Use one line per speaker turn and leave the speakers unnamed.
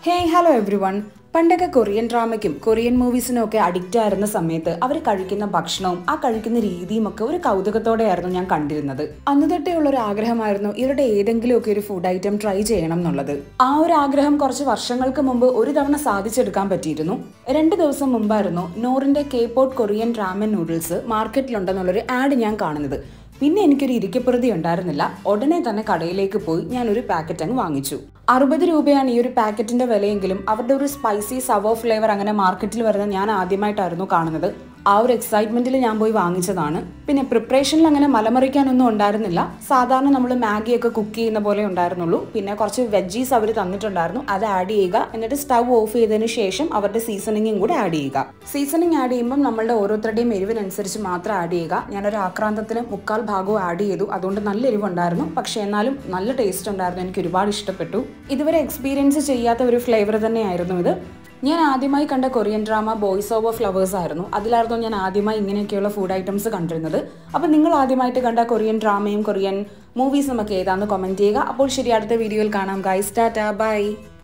hey hello everyone പണ്ടൊക്കെ Korean ഡ്രാമയ്ക്കും Korean മൂവീസിനും ഒക്കെ അഡിക്റ്റ് ആയിരുന്ന സമയത്ത് അവർ കഴിക്കുന്ന ഭക്ഷണവും ആ കഴിക്കുന്ന രീതിയും ഒക്കെ ഒരു കൗതുകത്തോടെയായിരുന്നു ഞാൻ കണ്ടിരുന്നത് അന്ന് തൊട്ടേ ഉള്ള ഒരു ആഗ്രഹമായിരുന്നു ഇവരുടെ ഏതെങ്കിലും ഒക്കെ ഒരു ഫുഡ് ഐറ്റം ട്രൈ ചെയ്യണം എന്നുള്ളത് ആ ഒരു ആഗ്രഹം കുറച്ച് വർഷങ്ങൾക്ക് മുമ്പ് ഒരു തവണ സാധിച്ചെടുക്കാൻ പറ്റിയിരുന്നു രണ്ട് ദിവസം മുമ്പായിരുന്നു നോറിന്റെ കേപ്പോട്ട് കൊറിയൻ റാമൻ നൂഡിൽസ് മാർക്കറ്റിലുണ്ടെന്നുള്ളൊരു ആഡ് ഞാൻ കാണുന്നത് പിന്നെ എനിക്കൊരു ഇരിക്കപ്രതി ഉണ്ടായിരുന്നില്ല ഉടനെ തന്നെ കടയിലേക്ക് പോയി ഞാൻ ഒരു പാക്കറ്റ് അങ്ങ് വാങ്ങിച്ചു അറുപത് രൂപയാണ് ഈ ഒരു പാക്കറ്റിന്റെ വിലയെങ്കിലും അവരുടെ ഒരു സ്പൈസി സവോ ഫ്ലേവർ അങ്ങനെ മാർക്കറ്റിൽ വരുന്നത് ഞാൻ ആദ്യമായിട്ടായിരുന്നു കാണുന്നത് ആ ഒരു എക്സൈറ്റ്മെന്റിൽ ഞാൻ പോയി വാങ്ങിച്ചതാണ് പിന്നെ പ്രിപ്പറേഷനിൽ അങ്ങനെ മലമറിക്കാനൊന്നും ഉണ്ടായിരുന്നില്ല സാധാരണ നമ്മൾ മാഗിയൊക്കെ കുക്ക് ചെയ്യുന്ന പോലെ ഉണ്ടായിരുന്നുള്ളൂ പിന്നെ കുറച്ച് വെജീസ് അവർ തന്നിട്ടുണ്ടായിരുന്നു അത് ആഡ് ചെയ്യുക എന്നിട്ട് സ്റ്റൗ ഓഫ് ചെയ്തതിന് ശേഷം അവരുടെ സീസണിങ്ങും കൂടെ ആഡ് ചെയ്യുക സീസണിങ് ആഡ് ചെയ്യുമ്പോൾ നമ്മളുടെ ഓരോരുത്തരുടെയും എരിവിനനുസരിച്ച് മാത്രം ആഡ് ചെയ്യുക ഞാനൊരു ആക്രാന്തത്തിന് മുക്കാൽ ഭാഗവും ആഡ് ചെയ്തു അതുകൊണ്ട് നല്ല എരിവുണ്ടായിരുന്നു പക്ഷേ എന്നാലും നല്ല ടേസ്റ്റ് ഉണ്ടായിരുന്നു എനിക്ക് ഒരുപാട് ഇഷ്ടപ്പെട്ടു ഇതുവരെ എക്സ്പീരിയൻസ് ചെയ്യാത്ത ഒരു ഫ്ലേവർ തന്നെയായിരുന്നു ഇത് ഞാൻ ആദ്യമായി കണ്ട Korean drama boys over flowers ആയിരുന്നു അതിലായിരുന്നു ഞാൻ ആദ്യമായി ഇങ്ങനെയൊക്കെയുള്ള ഫുഡ് ഐറ്റംസ് കണ്ടിരുന്നത് അപ്പോൾ നിങ്ങൾ ആദ്യമായിട്ട് കണ്ട കൊറിയൻ ഡ്രാമയും കൊറിയൻ മൂവീസും ഒക്കെ ഏതാണെന്ന് കമൻറ്റ് ചെയ്യുക അപ്പോൾ ശരി അടുത്ത വീഡിയോയിൽ കാണാം ഗൈസ് ടാറ്റ ബൈ